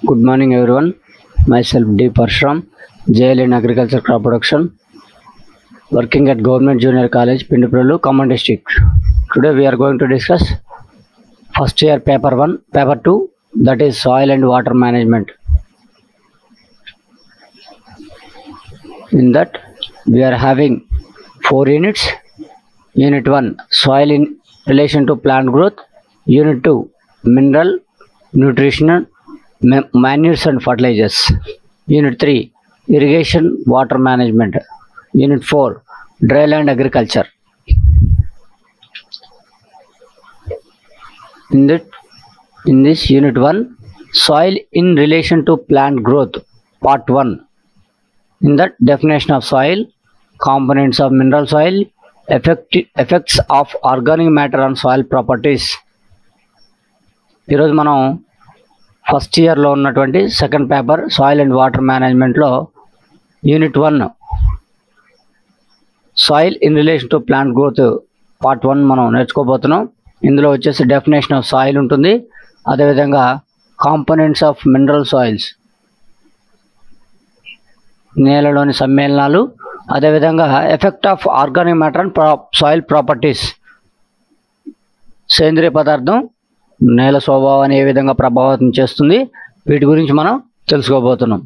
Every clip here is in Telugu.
Good morning, everyone. Myself D. Parshram, JL in Agriculture Crop Production, working at Government Junior College, Pinduprallu, Common District. Today we are going to discuss first year paper 1, paper 2, that is soil and water management. In that we are having four units. Unit 1, soil in relation to plant growth. Unit 2, mineral, nutritional, ma- manures and fertilizers. Unit 3, irrigation, water management. Unit 4, dry land agriculture. In that, in this unit 1, soil in relation to plant growth, part 1. In that definition of soil, components of mineral soil, effect, effects of organic matter on soil properties. ఈరోజు మనం ఫస్ట్ ఇయర్లో ఉన్నటువంటి second paper soil and water మేనేజ్మెంట్లో unit one soil in relation to plant growth part one మనం నేర్చుకోబోతున్నాం ఇందులో వచ్చేసి డెఫినేషన్ ఆఫ్ సాయిల్ ఉంటుంది అదేవిధంగా కాంపోనెంట్స్ ఆఫ్ మినరల్ సాయిల్స్ నేలలోని సమ్మేళనాలు అదేవిధంగా effect of organic matter and soil properties సేంద్రియ పదార్థం నేల స్వభావాన్ని ఏ విధంగా ప్రభావితం చేస్తుంది వీటి గురించి మనం తెలుసుకోబోతున్నాం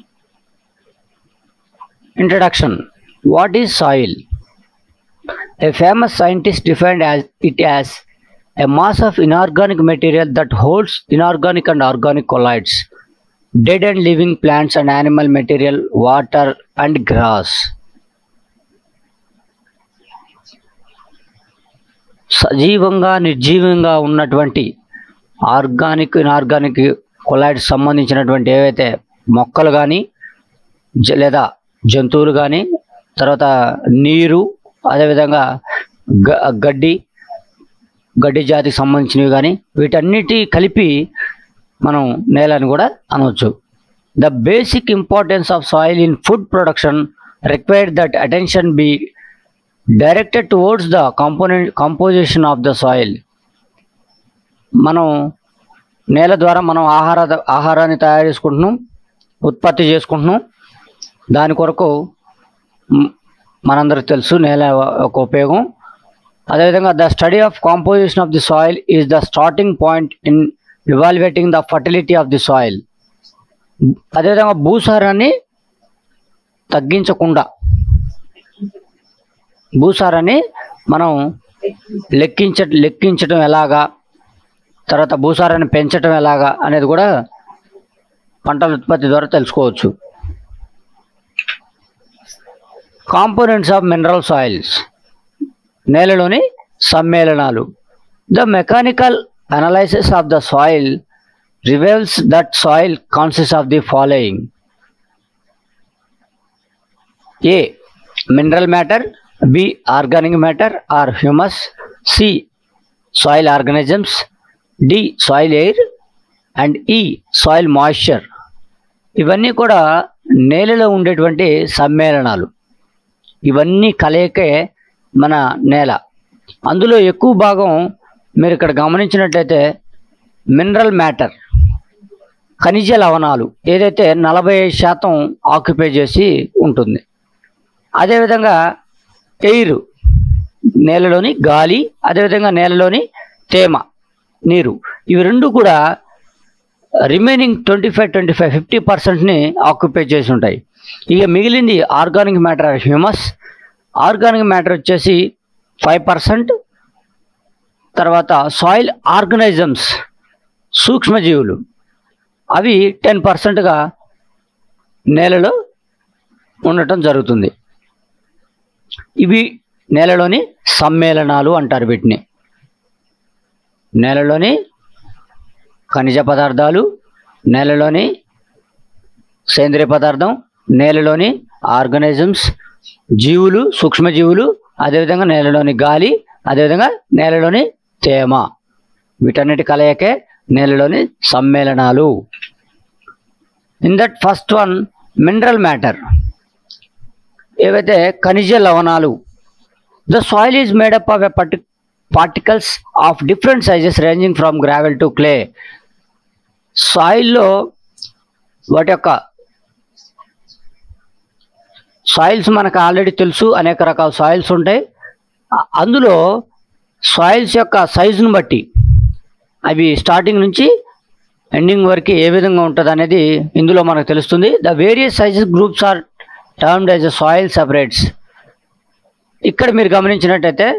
introduction what is soil a famous scientist defined as it as a mass of inorganic material that holds inorganic and organic colloids dead and living plants and animal material water and grass సజీవంగా నిర్జీవంగా ఉన్నటువంటి ఆర్గానిక్ ఇన్ఆర్గానిక్ కొలైడ్స్ సంబంధించినటువంటి ఏవైతే మొక్కలు కానీ లేదా జంతువులు కానీ తర్వాత నీరు అదేవిధంగా గ గడ్డి గడ్డి జాతికి సంబంధించినవి కానీ వీటన్నిటి కలిపి మనం నేలని కూడా అనవచ్చు the basic importance of soil in food production required that attention be directed towards the component composition of the soil మనం నేల ద్వారా మనం ఆహార ఆహారాన్ని తయారు చేసుకుంటున్నాం ఉత్పత్తి చేసుకుంటున్నాం దాని కొరకు మ్, మనందరికి తెలుసు నేల ఒక ఉపయోగం అదేవిధంగా the study of composition of the soil is the starting point in evaluating the fertility of the soil అదేవిధంగా భూసారాన్ని తగ్గించకుండా భూసారాన్ని మనం లెక్కించ లెక్కించడం ఎలాగా తర్వాత భూసారాన్ని పెంచడం ఎలాగా అనేది కూడా పంటల ఉత్పత్తి ద్వారా తెలుసుకోవచ్చు కాంపోనెంట్స్ ఆఫ్ మినరల్ సాయిల్స్ నేలలోని సమ్మేళనాలు the mechanical analysis of the soil reveals that soil consist of the following A mineral matter B organic matter or humus C soil organisms D soil air and E soil moisture ఇవన్నీ కూడా నేలలో ఉండేటువంటి సమ్మేళనాలు ఇవన్నీ కలయికే మన నేల అందులో ఎక్కువ భాగం మీరు ఇక్కడ గమనించినట్లయితే మినరల్ మ్యాటర్ ఖనిజ లవణాలు ఏదైతే నలభై ఐదు శాతం ఆక్యుపై చేసి ఉంటుంది అదేవిధంగా ఎయిర్ నేలలోని గాలి అదేవిధంగా నేలలోని తేమ నీరు ఇవి రెండు కూడా remaining twenty five twenty five fifty పర్సెంట్ని ఆక్యుపై చేసి ఉంటాయి ఇక మిగిలింది organic matter humus organic matter వచ్చేసి ఫైవ్ పర్సెంట్ తర్వాత సాయిల్ ఆర్గనైజమ్స్ సూక్ష్మజీవులు అవి టెన్ పర్సెంట్గా నేలలో ఉండటం జరుగుతుంది ఇవి నేలలోని సమ్మేళనాలు అంటారు వీటిని నేలలోని ఖనిజ పదార్థాలు నేలలోని సేంద్రియ పదార్థం నేలలోని ఆర్గనిజమ్స్ జీవులు సూక్ష్మజీవులు అదేవిధంగా నేలలోని గాలి అదేవిధంగా నేలలోని తేమ వీటన్నిటి కలయికే నేలలోని సమ్మేళనాలు in that first one mineral matter ఏవైతే ఖనిజ లవణాలు the soil is made up of a particle particles of different sizes ranging from gravel to clay సాయిల్లో వాటి యొక్క సాయిల్స్ మనకు ఆల్రెడీ తెలుసు అనేక రకాల సాయిల్స్ ఉంటాయి అ- అందులో సాయిల్స్ యొక్క సైజును బట్టి అవి స్టార్టింగ్ నుంచి ఎండింగ్ వరకు ఏ విధంగా ఉంటుంది అనేది ఇందులో మనకు తెలుస్తుంది the various sizes groups are termed as soil separates ఇక్కడ మీరు గమనించినట్టయితే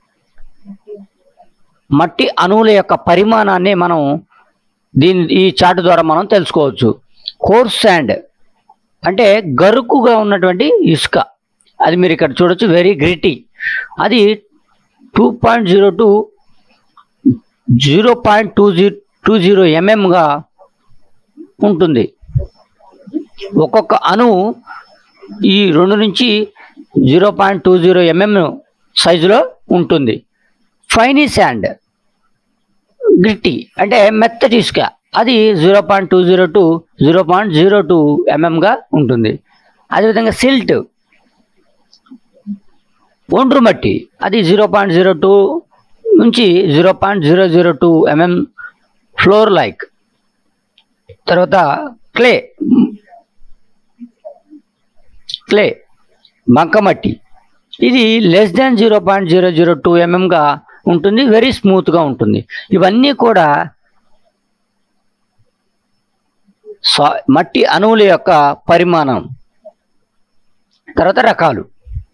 మట్టి అణువుల యొక్క పరిమాణాన్ని మనం దీని ఈ చార్ట్ ద్వారా మనం తెలుసుకోవచ్చు కోర్స్ శాండ్ అంటే గరుకుగా ఉన్నటువంటి ఇసుక అది మీరు ఇక్కడ చూడొచ్చు వెరీ గ్రిటీ అది two point zero two zero point two zero two zero ఎంఎంగా ఉంటుంది ఒక్కొక్క అణువు ఈ రెండు నుంచి zero point two zero MM సైజులో ఉంటుంది ఫైనీ శాండ్ గ్రిట్టి అంటే మెత్తటి ఇసుక అది zero point two zero two zero point zero two ఎంఎంగా ఉంటుంది అదేవిధంగా సిల్ట్ ఒండ్రు మట్టి అది జీరో పాయింట్ జీరో టూ నుంచి zero point zero zero two MM flour like తర్వాత క్లే క్లే బంకమట్టి ఇది less than zero point zero zero two ఎంఎంగా ఉంటుంది వెరీ స్మూత్గా ఉంటుంది ఇవన్నీ కూడా సా- మట్టి అణువుల యొక్క పరిమాణం తర్వాత రకాలు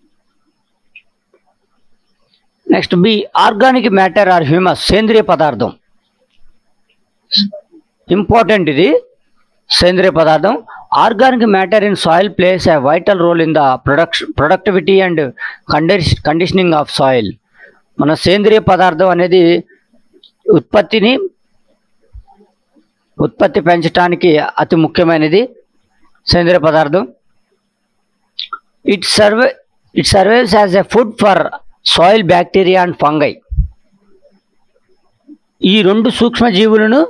next B organic matter or humus సేంద్రియ పదార్థం ఇంపార్టెంట్ ఇది సేంద్రియ పదార్థం organic matter in soil plays a vital role in the production productivity and condition conditioning of soil మన సేంద్రియ పదార్థం అనేది ఉత్పత్తిని ఉత్పత్తి పెంచడానికి అతి ముఖ్యమైనది సేంద్రియ పదార్థం it serve it serves as a food for soil bacteria and fungi ఈ రెండు సూక్ష్మజీవులను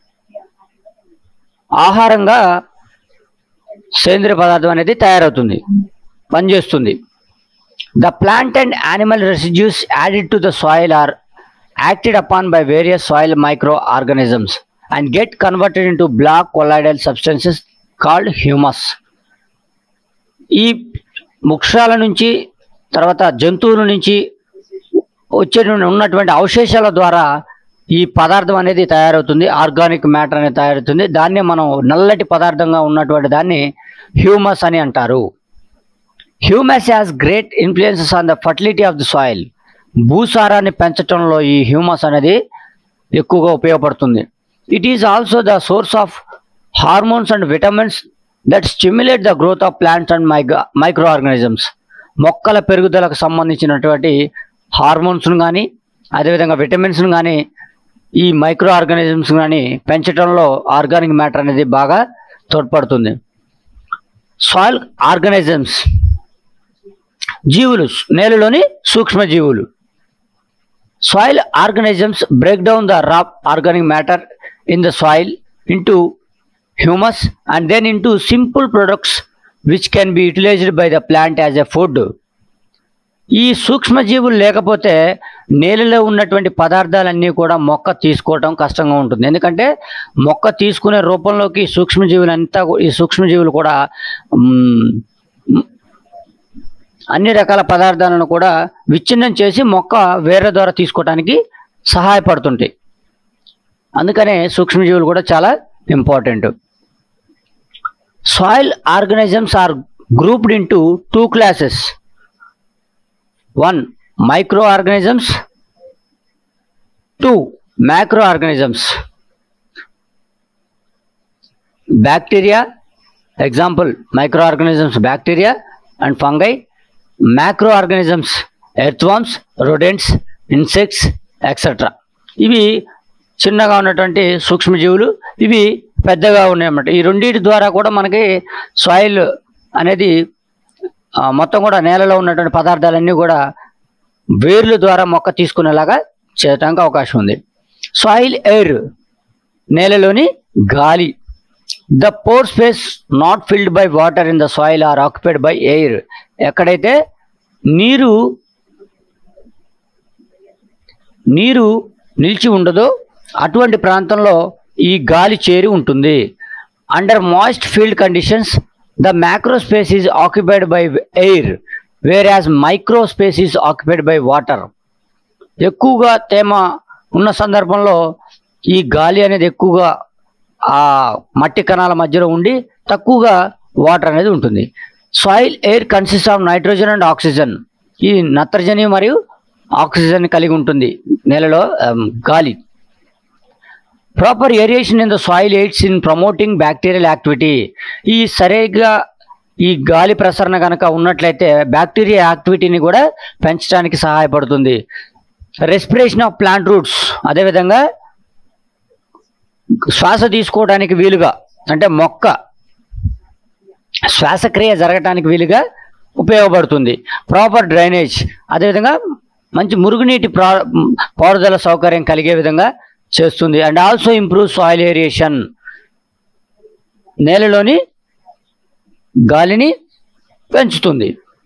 ఆహారంగా సేంద్రియ పదార్థం అనేది తయారవుతుంది పనిచేస్తుంది the plant and animal residues added to the soil are acted upon by various soil micro organisms and get converted into black colloidal substances called humus ఈ వృక్షాల నుంచి తర్వాత జంతువుల నుంచి వచ్చే ఉన్నటువంటి అవశేషాల ద్వారా ఈ పదార్థం అనేది తయారవుతుంది ఆర్గానిక్ మ్యాటర్ అనేది తయారవుతుంది దాన్ని మనం నల్లటి పదార్థంగా ఉన్నటువంటి దాన్ని హ్యూమస్ అని అంటారు humus has great influences on the fertility of the soil భూసారాన్ని పెంచడంలో ఈ హ్యూమస్ అనేది ఎక్కువగా ఉపయోగపడుతుంది it is also the source of hormones and vitamins that stimulate the growth of plants and micro micro organisms మొక్కల పెరుగుదలకు సంబంధించినటువంటి హార్మోన్స్ను కానీ అదేవిధంగా విటమిన్స్ను కానీ ఈ మైక్రో ఆర్గానిజమ్స్ కానీ పెంచడంలో ఆర్గానిక్ మ్యాటర్ అనేది బాగా తోడ్పడుతుంది సాయిల్ ఆర్గానిజమ్స్ జీవులు నేలలోని సూక్ష్మజీవులు soil organisms break down the raw organic matter in the soil into humus and then into simple products which can be utilized by the plant as a food ఈ సూక్ష్మజీవులు లేకపోతే నేలలో ఉన్నటువంటి పదార్థాలన్నీ కూడా మొక్క తీసుకోవటం కష్టంగా ఉంటుంది ఎందుకంటే మొక్క తీసుకునే రూపంలోకి సూక్ష్మజీవులు అంతా కూ- ఈ సూక్ష్మజీవులు కూడా మ్, మ్, అన్ని రకాల పదార్థాలను కూడా విచ్ఛిన్నం చేసి మొక్క వేరే ద్వారా తీసుకోవటానికి సహాయపడుతుంటాయి అందుకనే సూక్ష్మజీవులు కూడా చాలా important soil organisms are grouped into two classes one micro organisms two macro organisms bacteria example micro organisms bacteria and fungi macro organisms earthworms rodents insects etcetera ఇవి చిన్నగా ఉన్నటువంటి సూక్ష్మజీవులు ఇవి పెద్దగా ఉన్నాయన్నమాట ఈ రెండింటి ద్వారా కూడా మనకి సాయిల్ అనేది ఆ, మొత్తం కూడా నేలలో ఉన్నటువంటి పదార్థాలన్నీ కూడా వేర్ల ద్వారా మొక్క తీసుకునేలాగా చేయడానికి అవకాశం ఉంది సాయిల్ ఎయిర్ నేలలోని గాలి the pore space not filled by water in the soil are occupied by air ఎక్కడైతే నీరు నీరు నిలిచి ఉండదో అటువంటి ప్రాంతంలో ఈ గాలి చేరి ఉంటుంది under moist field conditions the macro space is occupied by air whereas micro space is occupied by water ఎక్కువగా తేమ ఉన్న సందర్భంలో ఈ గాలి అనేది ఎక్కువగా ఆ మట్టి కణాల మధ్యలో ఉండి తక్కువగా వాటర్ అనేది ఉంటుంది soil air consist of nitrogen and oxygen ఈ నత్రజని మరియు ఆక్సిజన్ కలిగి ఉంటుంది నేలలో ఆమ్, గాలి proper aeration in the soil aids in promoting bacterial activity ఈ సరిగ్గా ఈ గాలి ప్రసరణ కనుక ఉన్నట్లయితే బ్యాక్టీరియా యాక్టివిటీని కూడా పెంచడానికి సహాయపడుతుంది రెస్పిరేషన్ ఆఫ్ ప్లాంట్ రూట్స్ అదేవిధంగా శ్వాస తీసుకోవడానికి వీలుగా అంటే మొక్క శ్వాసక్రియ జరగటానికి వీలుగా ఉపయోగపడుతుంది ప్రాపర్ డ్రైనేజ్ అదేవిధంగా మంచి మురుగునీటి ప్రా పారుదల సౌకర్యం కలిగే విధంగా చేస్తుంది and also improve soil aeration నేలలోని గాలిని పెంచుతుంది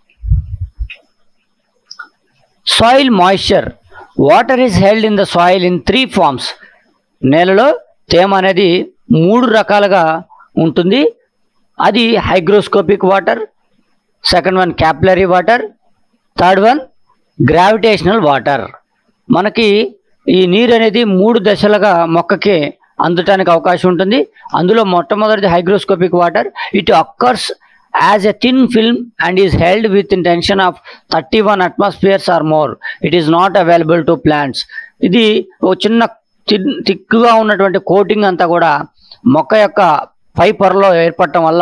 soil moisture water is held in the soil in three forms నేలలో తేమ అనేది మూడు రకాలుగా ఉంటుంది అది hygroscopic water second one capillary water third one gravitational water మనకి ఈ నీరు అనేది మూడు దశలుగా మొక్కకి అందటానికి అవకాశం ఉంటుంది అందులో మొట్టమొదటిది hygroscopic water it occurs as a thin film and is held with in tension of thirty one atmospheres or more it is not available to plants ఇది ఓ చిన్న థిన్ థిక్గా ఉన్నటువంటి కోటింగ్ అంతా కూడా మొక్క యొక్క పై పొరలో ఏర్పడటం వల్ల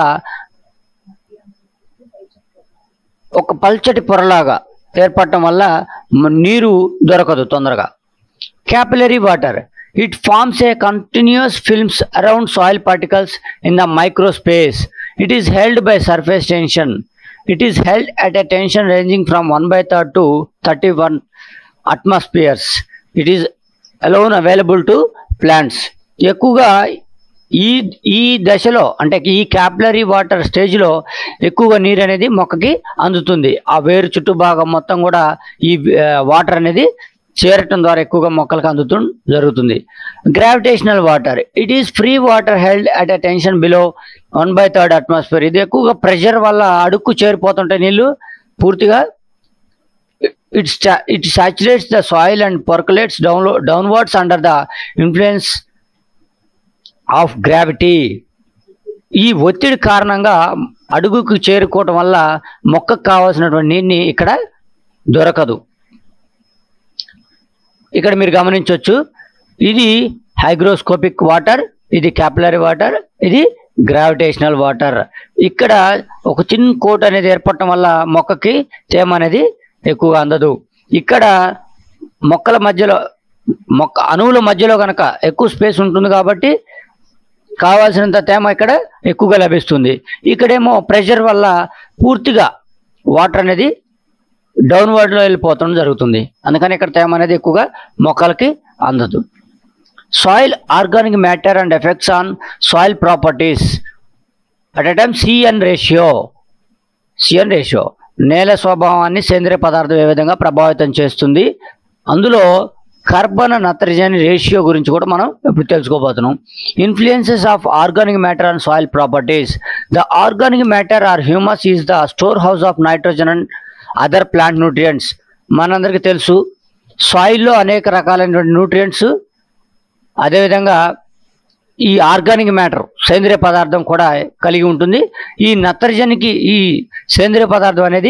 ఒక పల్చటి పొరలాగా ఏర్పడటం వల్ల మ- నీరు దొరకదు తొందరగా capillary water it forms a continuous films around soil particles in the micro space it is held by surface tension it is held at a tension ranging from one by third to thirty one atmospheres it is alone available to plants ఎక్కువగా ఈ ఈ దశలో అంటే ఈ క్యాపిలరీ వాటర్ స్టేజ్లో ఎక్కువగా నీరు అనేది మొక్కకి అందుతుంది ఆ వేరు చుట్టూ భాగం మొత్తం కూడా ఈ వాటర్ అనేది చేరటం ద్వారా ఎక్కువగా మొక్కలకు అందుతూ జరుగుతుంది gravitational water it is free water held at a tension below one by third atmosphere ఇది ఎక్కువగా ప్రెషర్ వల్ల అడుక్కు చేరిపోతుంటాయి నీళ్ళు పూర్తిగా it sta- it saturates the soil and percolates downlo- downwards under the influence of gravity ఈ ఒత్తిడి కారణంగా అడుగుకు చేరుకోవటం వల్ల మొక్కకు కావాల్సినటువంటి నీరుని ఇక్కడ దొరకదు ఇక్కడ మీరు గమనించవచ్చు ఇది హైగ్రోస్కోపిక్ వాటర్ ఇది క్యాపిలరీ వాటర్ ఇది గ్రావిటేషనల్ వాటర్ ఇక్కడ ఒక చిన్న కోట్ అనేది ఏర్పడటం వల్ల మొక్కకి తేమ అనేది ఎక్కువగా అందదు ఇక్కడ మొక్కల మధ్యలో మొక్క అణువుల మధ్యలో కనుక ఎక్కువ స్పేస్ ఉంటుంది కాబట్టి కావాల్సినంత తేమ ఇక్కడ ఎక్కువగా లభిస్తుంది ఇక్కడేమో ప్రెషర్ వల్ల పూర్తిగా వాటర్ అనేది డౌన్వర్డ్లో వెళ్ళిపోవడం జరుగుతుంది అందుకని ఇక్కడ తేమ అనేది ఎక్కువగా మొక్కలకి అందదు soil organic matter and effects on soil properties at a time CN ratio CN ratio నేల స్వభావాన్ని సేంద్రియ పదార్థం ఏ విధంగా ప్రభావితం చేస్తుంది అందులో కార్బన్ నత్రజని రేషియో గురించి కూడా మనం ఇప్పుడు తెలుసుకోబోతున్నాం influences of organic matter and soil properties the organic matter or humus is the store house of nitrogen and other plant nutrients మనందరికీ తెలుసు సాయిల్లో అనేక రకాలైనటువంటి న్యూట్రియంట్స్ అదేవిధంగా ఈ ఆర్గానిక్ మ్యాటర్ సేంద్రియ పదార్థం కూడా కలిగి ఉంటుంది ఈ నత్రజనికి ఈ సేంద్రియ పదార్థం అనేది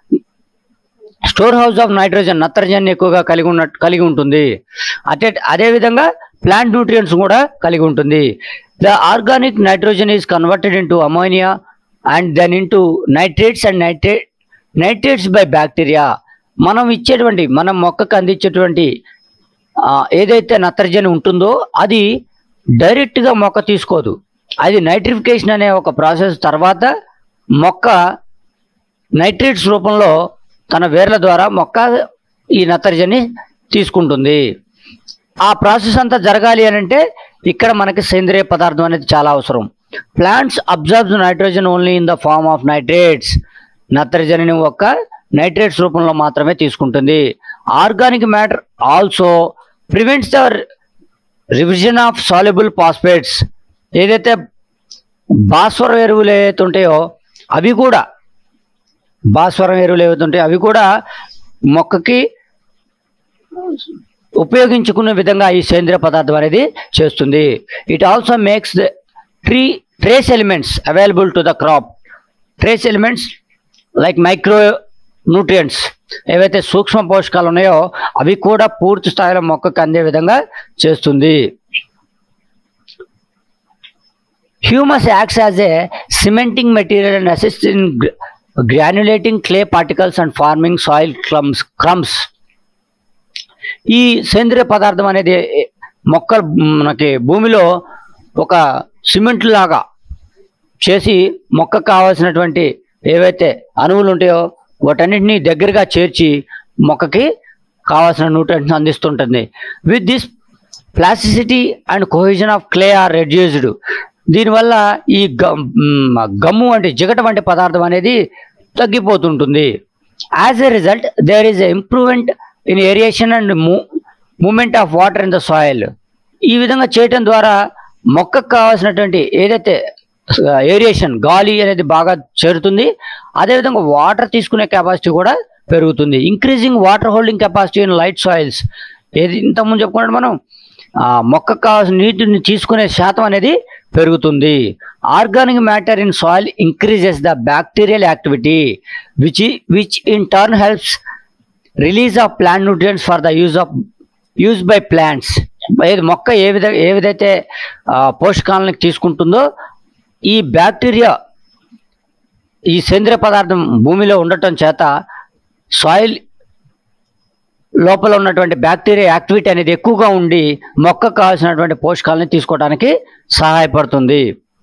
స్టోర్ హౌస్ ఆఫ్ నైట్రోజన్ నత్రజన్ ఎక్కువగా కలిగి ఉన్న కలిగి ఉంటుంది అదే అదేవిధంగా ప్లాంట్ న్యూట్రియంట్స్ కూడా కలిగి ఉంటుంది the organic nitrogen is converted into ammonia and then into nitrates and nitrate nitrates by bacteria మనం ఇచ్చేటువంటి మనం మొక్కకు అందించేటువంటి ఆ, ఏదైతే నత్రజని ఉంటుందో అది డైరెక్ట్గా మొక్క తీసుకోదు అది నైట్రిఫికేషన్ అనే ఒక ప్రాసెస్ తర్వాత మొక్క నైట్రేట్స్ రూపంలో తన వేర్ల ద్వారా మొక్క ఈ నత్రజని తీసుకుంటుంది ఆ ప్రాసెస్ అంతా జరగాలి అని అంటే ఇక్కడ మనకి సేంద్రియ పదార్థం అనేది చాలా అవసరం plants absorbs nitrogen only in the form of nitrates నత్రజనిని ఒక్క నైట్రేట్స్ రూపంలో మాత్రమే తీసుకుంటుంది organic matter also prevents the reversion of soluble phosphates ఏదైతే భాస్వరం ఎరువులు ఏవైతే ఉంటాయో అవి కూడా భాస్వరం ఎరువులు ఏవైతే ఉంటాయో అవి కూడా మొక్కకి ఉపయోగించుకునే విధంగా ఈ సేంద్రియ పదార్థం అనేది చేస్తుంది it also makes the tree trace elements available to the crop trace elements like micro nutrients ఏవైతే సూక్ష్మ పోషకాలు ఉన్నాయో అవి కూడా పూర్తి స్థాయిలో మొక్కకు అందే విధంగా చేస్తుంది humus acts as a cementing material and assist in granulating clay particles and forming soil clumps crumbs ఈ సేంద్రియ పదార్థం అనేది మొక్క మనకి భూమిలో ఒక సిమెంట్ లాగా చేసి మొక్కకు కావాల్సినటువంటి ఏవైతే అణువులు ఉంటాయో వాటన్నిటిని దగ్గరగా చేర్చి మొక్కకి కావాల్సిన న్యూట్రియంట్స్ అందిస్తుంటుంది with this plasticity and cohesion of clay are reduced దీనివల్ల ఈ గమ్ మ్, గమ్ము వంటి జిగట వంటి పదార్థం అనేది తగ్గిపోతుంటుంది as a result there is improvement in aeration and moment of water in the soil ఈ విధంగా చేయటం ద్వారా మొక్కకు కావాల్సినటువంటి ఏదైతే ఏరియేషన్ గాలి అనేది బాగా చేరుతుంది అదేవిధంగా వాటర్ తీసుకునే కెపాసిటీ కూడా పెరుగుతుంది increasing water holding capacity in light soils ఏది ఇంతకుముందు చెప్పుకున్నట్టు మనం ఆ, మొక్కకు కావాల్సిన నీటిని తీసుకునే శాతం అనేది పెరుగుతుంది organic matter in soil increases the bacterial activity which which in turn helps release of plant nutrients for the use of use by plants ఏది మొక్క ఏ విధ ఏ విధైతే ఆ, పోషకాలను తీసుకుంటుందో ఈ బ్యాక్టీరియా ఈ సేంద్రియ పదార్థం భూమిలో ఉండటం చేత సాయిల్ లోపల ఉన్నటువంటి బ్యాక్టీరియా యాక్టివిటీ అనేది ఎక్కువగా ఉండి మొక్కకు కావాల్సినటువంటి పోషకాలని తీసుకోవడానికి సహాయపడుతుంది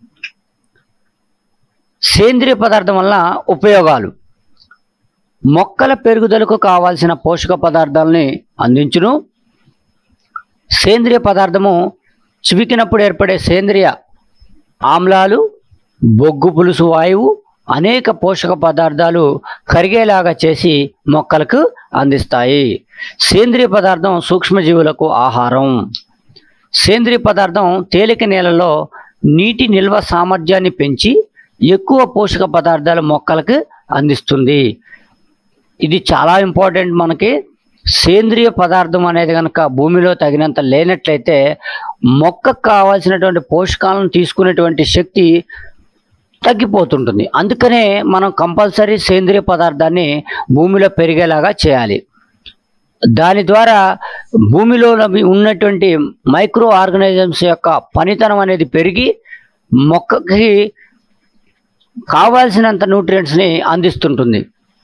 సేంద్రియ పదార్థం వల్ల ఉపయోగాలు మొక్కల పెరుగుదలకు కావాల్సిన పోషక పదార్థాలని అందించును సేంద్రియ పదార్థము చివికినప్పుడు ఏర్పడే సేంద్రియ ఆమ్లాలు బొగ్గు పులుసు వాయువు అనేక పోషక పదార్థాలు కరిగేలాగా చేసి మొక్కలకు అందిస్తాయి సేంద్రియ పదార్థం సూక్ష్మజీవులకు ఆహారం సేంద్రియ పదార్థం తేలిక నేలలో నీటి నిల్వ సామర్థ్యాన్ని పెంచి ఎక్కువ పోషక పదార్థాలు మొక్కలకు అందిస్తుంది ఇది చాలా ఇంపార్టెంట్ మనకి సేంద్రియ పదార్థం అనేది కనుక భూమిలో తగినంత లేనట్లయితే మొక్కకు కావాల్సినటువంటి పోషకాలను తీసుకునేటువంటి శక్తి తగ్గిపోతుంటుంది అందుకనే మనం కంపల్సరీ సేంద్రియ పదార్థాన్ని భూమిలో పెరిగేలాగా చేయాలి దాని ద్వారా భూమిలో లభి- ఉన్నటువంటి మైక్రో ఆర్గనిజమ్స్ యొక్క పనితనం అనేది పెరిగి మొక్కకి కావాల్సినంత న్యూట్రియంట్స్ని అందిస్తుంటుంది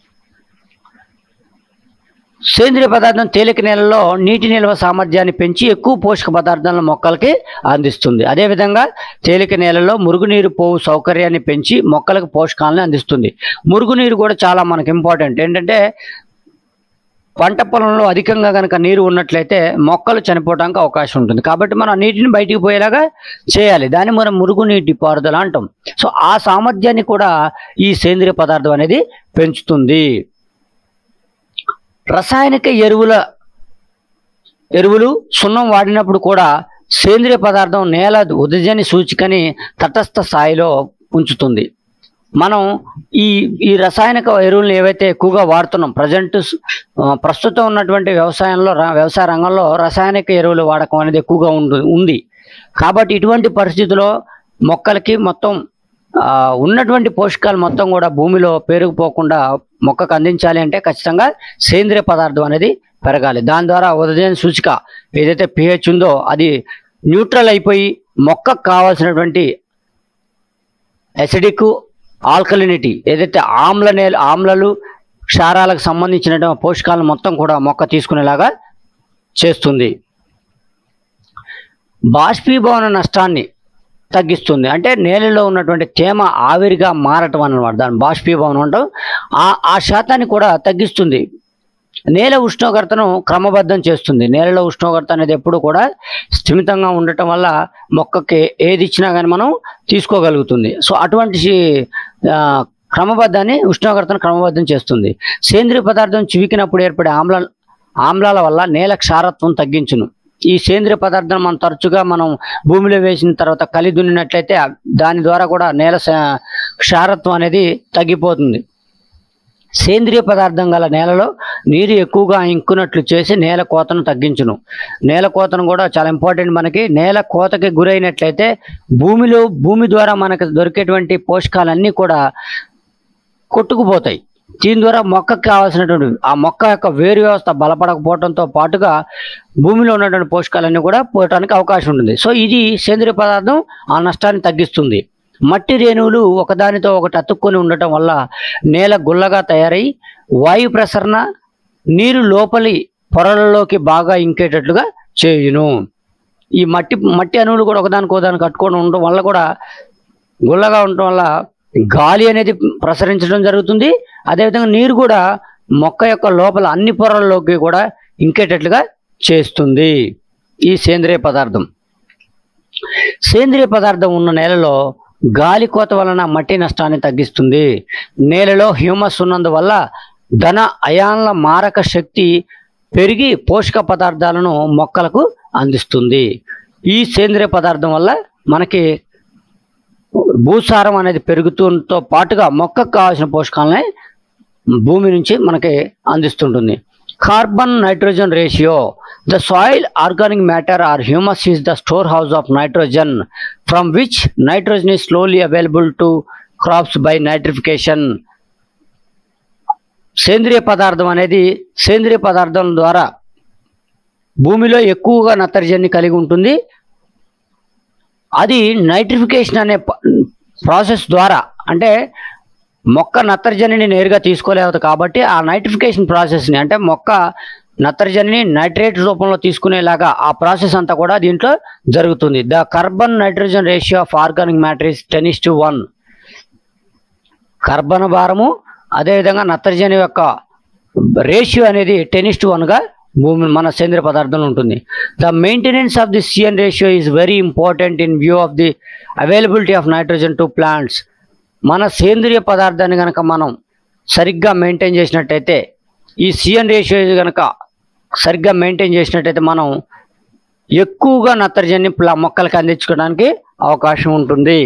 సేంద్రియ పదార్థం తేలిక నేలలో నీటి నిల్వ సామర్థ్యాన్ని పెంచి ఎక్కువ పోషక పదార్థాలను మొక్కలకి అందిస్తుంది అదేవిధంగా తేలిక నేలలో మురుగునీరు పోవు సౌకర్యాన్ని పెంచి మొక్కలకు పోషకాలను అందిస్తుంది మురుగునీరు కూడా చాలా మనకు ఇంపార్టెంట్ ఏంటంటే పంట పొలంలో అధికంగా కనుక నీరు ఉన్నట్లయితే మొక్కలు చనిపోవడానికి అవకాశం ఉంటుంది కాబట్టి మనం ఆ నీటిని బయటికి పోయేలాగా చేయాలి దాన్ని మనం మురుగునీటి పారుదల అంటాం సో ఆ సామర్థ్యాన్ని కూడా ఈ సేంద్రియ పదార్థం అనేది పెంచుతుంది రసాయనిక ఎరువుల ఎరువులు సున్నం వాడినప్పుడు కూడా సేంద్రియ పదార్థం నేల ఉదజని సూచికని తటస్థ స్థాయిలో ఉంచుతుంది మనం ఈ ఈ రసాయనిక ఎరువులను ఏవైతే ఎక్కువగా వాడుతున్నాం ప్రజెంట్ ప్రస్తుతం ఉన్నటువంటి వ్యవసాయంలో ర- వ్యవసాయ రంగంలో రసాయనిక ఎరువుల వాడకం అనేది ఎక్కువగా ఉండు ఉంది కాబట్టి ఇటువంటి పరిస్థితుల్లో మొక్కలకి మొత్తం ఆ, ఉన్నటువంటి పోషకాలు మొత్తం కూడా భూమిలో పేరుకుపోకుండా మొక్కకు అందించాలి అంటే ఖచ్చితంగా సేంద్రియ పదార్థం అనేది పెరగాలి దాని ద్వారా ఉదయం సూచిక ఏదైతే పిహెచ్ ఉందో అది న్యూట్రల్ అయిపోయి మొక్కకు కావాల్సినటువంటి ఎసిడిక్ ఆల్కలినిటీ ఏదైతే ఆమ్ల నేల ఆమ్లలు క్షారాలకు సంబంధించిన పోషకాలను మొత్తం కూడా మొక్క తీసుకునేలాగా చేస్తుంది బాష్పీభవన నష్టాన్ని తగ్గిస్తుంది అంటే నేలలో ఉన్నటువంటి తేమ ఆవిరిగా మారటం అన్నమాట దాని బాష్పీభవనం అంటాం ఆ ఆ శాతాన్ని కూడా తగ్గిస్తుంది నేల ఉష్ణోగ్రతను క్రమబద్ధం చేస్తుంది నేలలో ఉష్ణోగ్రత అనేది ఎప్పుడు కూడా స్థిమితంగా ఉండటం వల్ల మొక్కకి ఏది ఇచ్చినా కానీ మనం తీసుకోగలుగుతుంది సో అటువంటి ఆ, క్రమబద్ధాన్ని ఉష్ణోగ్రతను క్రమబద్ధం చేస్తుంది సేంద్రియ పదార్థం చివికినప్పుడు ఏర్పడే ఆమ్ల ఆమ్లాల వల్ల నేల క్షారత్వం తగ్గించును ఈ సేంద్రియ పదార్థాలు మనం తరచుగా మనం భూమిలో వేసిన తర్వాత కలి దున్నినట్లయితే దాని ద్వారా కూడా నేల స- క్షారత్వం అనేది తగ్గిపోతుంది సేంద్రియ పదార్థం గల నేలలో నీరు ఎక్కువగా ఇంకున్నట్లు చేసి నేల కోతను తగ్గించును నేల కోతను కూడా చాలా ఇంపార్టెంట్ మనకి నేల కోతకి గురైనట్లయితే భూమిలో భూమి ద్వారా మనకు దొరికేటువంటి పోషకాలన్నీ కూడా కొట్టుకుపోతాయి దీని ద్వారా మొక్కకు కావాల్సినటువంటి ఆ మొక్క యొక్క వేరు వ్యవస్థ బలపడకపోవడంతో పాటుగా భూమిలో ఉన్నటువంటి పోషకాలన్నీ కూడా పోవటానికి అవకాశం ఉంటుంది సో ఇది సేంద్రియ పదార్థం ఆ నష్టాన్ని తగ్గిస్తుంది మట్టి రేణువులు ఒకదానితో ఒకటి అతుక్కొని ఉండటం వల్ల నేల గుల్లగా తయారై వాయు ప్రసరణ నీరు లోపలి పొరలలోకి బాగా ఇంకేటట్లుగా చేయును ఈ మట్టి మట్టి అణువులు కూడా ఒకదానికి ఒకదానికి కట్టుకొని ఉండడం వల్ల కూడా గుల్లగా ఉండటం వల్ల గాలి అనేది ప్రసరించడం జరుగుతుంది అదేవిధంగా నీరు కూడా మొక్క యొక్క లోపల అన్ని పొరల్లోకి కూడా ఇంకేటట్లుగా చేస్తుంది ఈ సేంద్రియ పదార్థం సేంద్రియ పదార్థం ఉన్న నేలలో గాలి కోత వలన మట్టి నష్టాన్ని తగ్గిస్తుంది నేలలో హ్యూమస్ ఉన్నందువల్ల ధన అయాన్ల మారక శక్తి పెరిగి పోషక పదార్థాలను మొక్కలకు అందిస్తుంది ఈ సేంద్రియ పదార్థం వల్ల మనకి భూసారం అనేది పెరుగుతుంతో పాటుగా మొక్కకు కావాల్సిన పోషకాలని భూమి నుంచి మనకి అందిస్తుంటుంది carbon nitrogen ratio the soil organic matter or humus is the store house of nitrogen from which nitrogen is slowly available to crops by nitrification సేంద్రియ పదార్థం అనేది సేంద్రియ పదార్థం ద్వారా భూమిలో ఎక్కువగా నత్రజని కలిగి ఉంటుంది అది నైట్రిఫికేషన్ అనే ప- ప్రాసెస్ ద్వారా అంటే మొక్క నత్రజనిని నేరుగా తీసుకోలేదు కాబట్టి ఆ నైట్రిఫికేషన్ ప్రాసెస్ని అంటే మొక్క నత్రజనిని నైట్రేట్ రూపంలో తీసుకునేలాగా ఆ ప్రాసెస్ అంతా కూడా దీంట్లో జరుగుతుంది the carbon nitrogen ratio of organic matter is ten is to one కర్బన భారము అదేవిధంగా నత్రజని యొక్క రేషియో అనేది టెన్ ఇస్ టు వన్గా భూమి మన సేంద్రియ పదార్థంలో ఉంటుంది the maintenance of the C N ratio is very important in view of the availability of nitrogen to plants మన సేంద్రియ పదార్థాన్ని కనుక మనం సరిగ్గా మెయింటైన్ చేసినట్టయితే ఈ సిఎన్ రేషియో కనుక సరిగ్గా మెయింటైన్ చేసినట్టయితే మనం ఎక్కువగా నత్రజని ప్లా మొక్కలకి అందించుకోవడానికి అవకాశం ఉంటుంది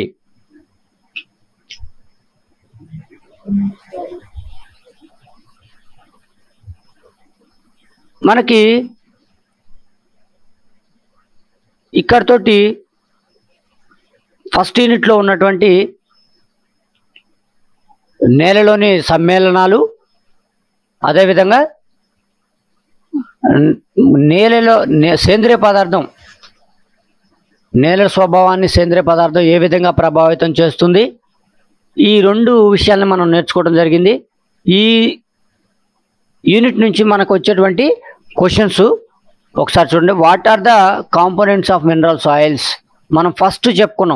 మనకి ఇక్కడతోటి ఫస్ట్ యూనిట్లో ఉన్నటువంటి నేలలోని సమ్మేళనాలు అదేవిధంగా న్- నేలలో నే- సేంద్రియ పదార్థం నేల స్వభావాన్ని సేంద్రియ పదార్థం ఏ విధంగా ప్రభావితం చేస్తుంది ఈ రెండు విషయాలను మనం నేర్చుకోవడం జరిగింది ఈ యూనిట్ నుంచి మనకు వచ్చేటువంటి క్వశ్చన్స్ ఒకసారి చూడండి what are the components of mineral soils మనం ఫస్ట్ చెప్పుకున్నాం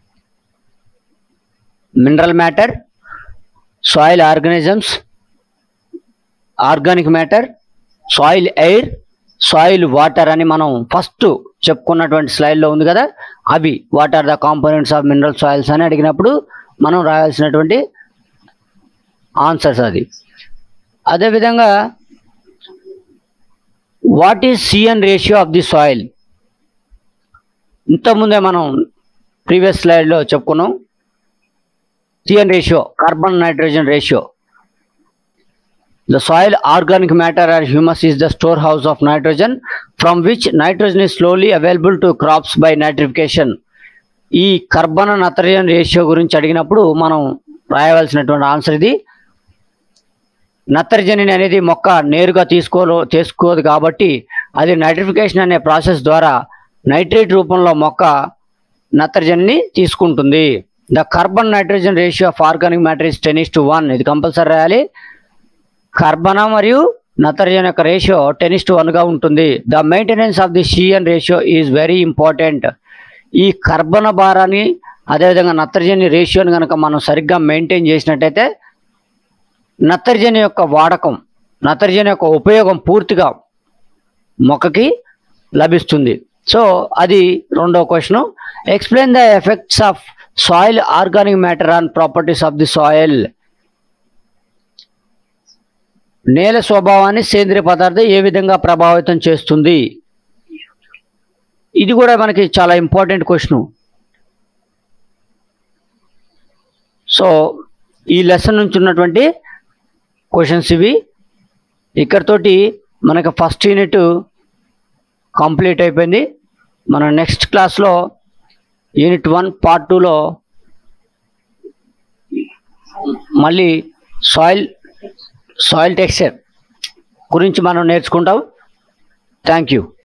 mineral matter soil organisms organic matter soil air soil water అని మనం ఫస్ట్ చెప్పుకున్నటువంటి స్లైడ్లో ఉంది కదా అవి what are the components of mineral soils అని అడిగినప్పుడు మనం రాయాల్సినటువంటి ఆన్సర్స్ అది అదేవిధంగా what is C N ratio of the soil ఇంతకుముందే మనం ప్రీవియస్ స్లైడ్లో చెప్పుకున్నాం C N ratio carbon nitrogen ratio The soil organic matter or humus is the storehouse of nitrogen from which nitrogen is slowly available to crops by nitrification. ఈ కర్బన నత్రజన్ రేషియో గురించి అడిగినప్పుడు మనం రాయవలసినటువంటి ఆన్సర్ ఇది నత్రజని అనేది మొక్క నేరుగా తీసుకో తీసుకోదు కాబట్టి అది నైట్రిఫికేషన్ అనే ప్రాసెస్ ద్వారా నైట్రేట్ రూపంలో మొక్క నత్రజనిని తీసుకుంటుంది the carbon nitrogen ratio of organic matter is ten is to one ఇది కంపల్సరీ రాయాలి కర్బన మరియు నత్రజని యొక్క రేషియో టెన్ ఇస్ టు వన్గా ఉంటుంది the maintenance of the C N ratio is very important ఈ కర్బన భారాన్ని అదేవిధంగా నత్రజని రేషియోని కనుక మనం సరిగ్గా మెయింటైన్ చేసినట్టయితే నత్రజని యొక్క వాడకం నత్రజని యొక్క ఉపయోగం పూర్తిగా మొక్కకి లభిస్తుంది సో అది రెండో question explain the effects of soil organic matter on properties of the soil నేల స్వభావాన్ని సేంద్రియ పదార్థం ఏ విధంగా ప్రభావితం చేస్తుంది ఇది కూడా మనకి చాలా ఇంపార్టెంట్ క్వశ్చన్ సో ఈ లెసన్ నుంచి ఉన్నటువంటి క్వశ్చన్స్ ఇవి ఇక్కడతోటి మనకి ఫస్ట్ యూనిట్ కంప్లీట్ అయిపోయింది మన నెక్స్ట్ క్లాస్లో యూనిట్ వన్ పార్ట్ టూలో మళ్ళీ సాయిల్ సాయిల్ టెక్స్చర్ గురించి మనం నేర్చుకుంటాం థ్యాంక్ యూ